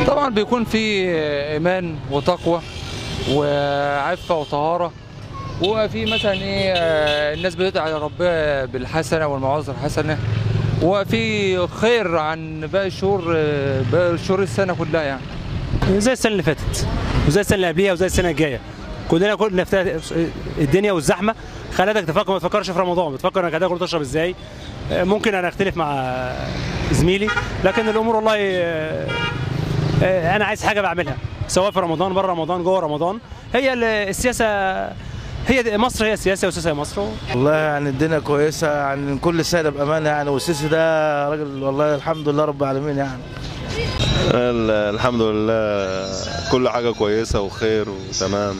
طبعا بيكون في ايمان وتقوى وعفه وطهاره وفي مثلا ايه آه، الناس بتدعي ربها بالحسنه والمواعظ الحسنه وفي خير عن باقي الشهور آه، باقي شهور السنه كلها يعني زي السنه اللي فاتت وزي السنه اللي قبليها وزي السنه الجايه كلنا كنا في الدنيا والزحمه خلتك تفكر ما تفكرش في رمضان بتفكر انك هتاكل وتشرب ازاي آه، ممكن انا اختلف مع زميلي لكن الامور والله آه، آه، انا عايز حاجه بعملها سواء في رمضان بره رمضان جوه رمضان هي ال- السياسه هي دي- مصر هي السياسه والسياسه هي مصر والله يعني الدنيا كويسة يعني كل سنة بأمانة يعني والسيسي ده راجل والله الحمد لله رب العالمين يعني ال- الحمد لله كل حاجة كويسة وخير وتمام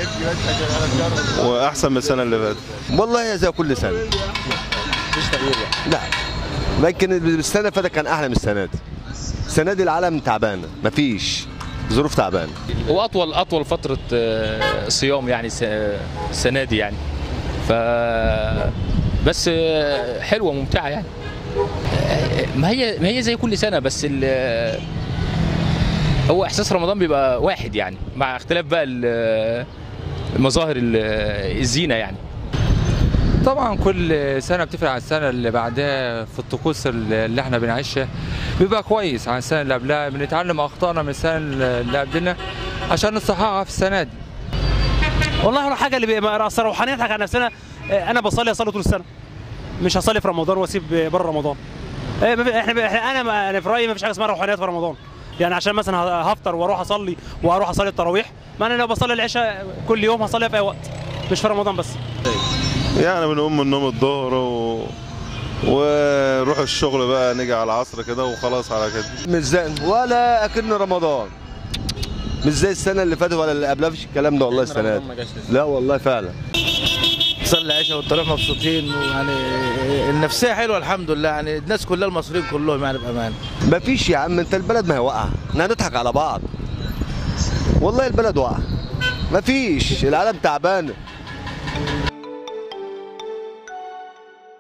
وأحسن من السنة اللي فاتت والله هي زي كل سنه لا لكن السنه اللي فاتت كان احلى من السنه دي السنه دي العالم تعبانه مفيش ظروف تعبانه واطول اطول فتره آه، صيام يعني س- السنه دي يعني ف بس آه، حلوه ممتعه يعني آه، ما هي ما هي زي كل سنه بس ال- هو احساس رمضان بيبقى واحد يعني مع اختلاف بقى ال- المظاهر ال- الزينه يعني طبعا كل سنه بتفرق عن السنه اللي بعدها في الطقوس اللي احنا بنعيشها بيبقى كويس عن السنه اللي قبلها بنتعلم اخطائنا من السنه اللي قبلنا عشان نصححها في السنه دي والله الحاجه اللي بيبقى أصل روحانيه نضحك على نفسنا آه، انا بصلي اصلي طول السنه مش هصلي في رمضان واسيب بره رمضان آه، ما في- احنا احنا انا ما- انا في رايي ما فيش حاجه اسمها روحانيات في رمضان يعني عشان مثلا ه- هفطر واروح اصلي واروح اصلي التراويح ما انا لو بصلي العشاء كل يوم هصليها في اي وقت مش في رمضان بس يعني بنقوم من النوم الظهر و... ونروح الشغل بقى نيجي على العصر كده وخلاص على كده مش زي ولا اكن رمضان مش زي السنه اللي فاتت ولا اللي قبلها مفيش الكلام ده والله السنه دي لا والله فعلا صلي العشاء والطريق مبسوطين ويعني النفسية حلوة الحمد لله يعني الناس كلها المصريين كلهم يعني بأمانة مفيش يا عم انت البلد ما هي واقعه احنا هنضحك على بعض والله البلد واقعه مفيش العالم تعبانه